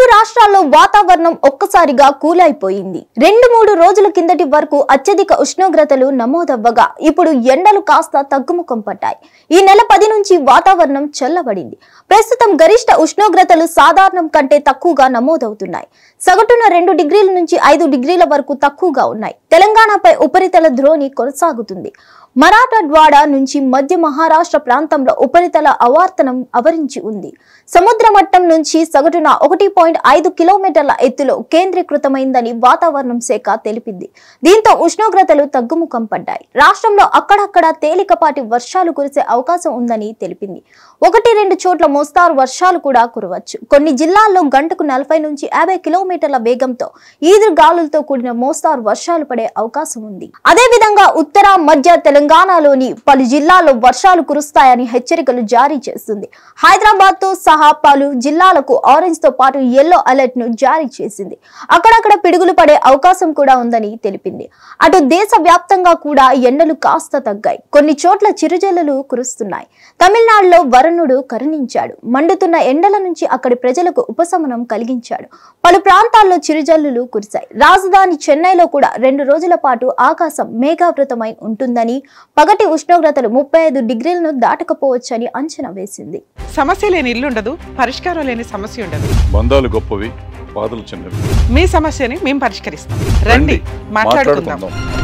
రాష్ట్రాల్లో వాతావరణం ఒక్కసారిగా కూల్ అయిపోయింది రెండు మూడు రోజుల కిందటి వరకు అత్యధిక ఉష్ణోగ్రతలు నమోదవ్వగా ఇప్పుడు ఎండలు కాస్త తగ్గుముఖం పట్టాయి ఈ నెల పది నుంచి వాతావరణం చల్లబడింది ప్రస్తుతం గరిష్ట ఉష్ణోగ్రతలు సాధారణం కంటే తక్కువగా నమోదవుతున్నాయి సగటున రెండు డిగ్రీల నుంచి ఐదు డిగ్రీల వరకు తక్కువగా ఉన్నాయి తెలంగాణపై ఉపరితల ద్రోణి కొనసాగుతుంది మరాఠవాడ నుంచి మధ్య మహారాష్ట్ర ప్రాంతంలో ఉపరితల అవార్తనం అవరించి ఉంది సముద్ర మట్టం నుంచి సగటున ఒకటి పాయింట్ ఐదు కిలోమీటర్ల ఎత్తులో కేంద్రీకృతమైందని వాతావరణం శాఖ తెలిపింది దీంతో ఉష్ణోగ్రతలు తగ్గుముఖం పడ్డాయి రాష్ట్రంలో అక్కడక్కడ తేలికపాటి వర్షాలు కురిసే అవకాశం ఉందని తెలిపింది ఒకటి రెండు చోట్ల మోస్తారు వర్షాలు కూడా కురవచ్చు కొన్ని జిల్లాల్లో గంటకు నలభై నుంచి యాభై కిలోమీటర్ల వేగంతో ఈదురు గాలులతో కూడిన మోస్తారు వర్షాలు పడే అవకాశం ఉంది అదే విధంగా ఉత్తర మధ్య తెలంగాణలోని పలు జిల్లాల్లో వర్షాలు కురుస్తాయని హెచ్చరికలు జారీ చేస్తుంది హైదరాబాద్ తో సహా పలు జిల్లాలకు ఆరెంజ్ తో పాటు ఎల్లో అలర్ట్ ను జారీ చేసింది అక్కడక్కడ పిడుగులు పడే అవకాశం కూడా ఉందని తెలిపింది అటు దేశ వ్యాప్తంగా కూడా ఎండలు కాస్త తగ్గాయి కొన్ని చోట్ల చిరుజల్లులు కురుస్తున్నాయి తమిళనాడులో వరుణుడు కరుణించాడు మండుతున్న ఎండల నుంచి అక్కడి ప్రజలకు ఉపశమనం కలిగించాడు పలు ప్రాంతాల్లో చిరుజల్లులు కురిశాయి రాజధాని చెన్నైలో కూడా రెండు రోజుల పాటు ఆకాశం మేఘావృతమై ఉంటుందని పగటి ఉష్ణోగ్రతలు ముప్పై ఐదు డిగ్రీలను దాటకపోవచ్చని అంచనా వేసింది సమస్య లేని ఇల్లు ఉండదు పరిష్కారం లేని సమస్య ఉండదు బంధాలు గొప్పవి బాధలు చిన్నవి మీ సమస్యని మేము పరిష్కరిస్తాం రండి మాట్లాడుకుందాం మాట్లాడుకుందాం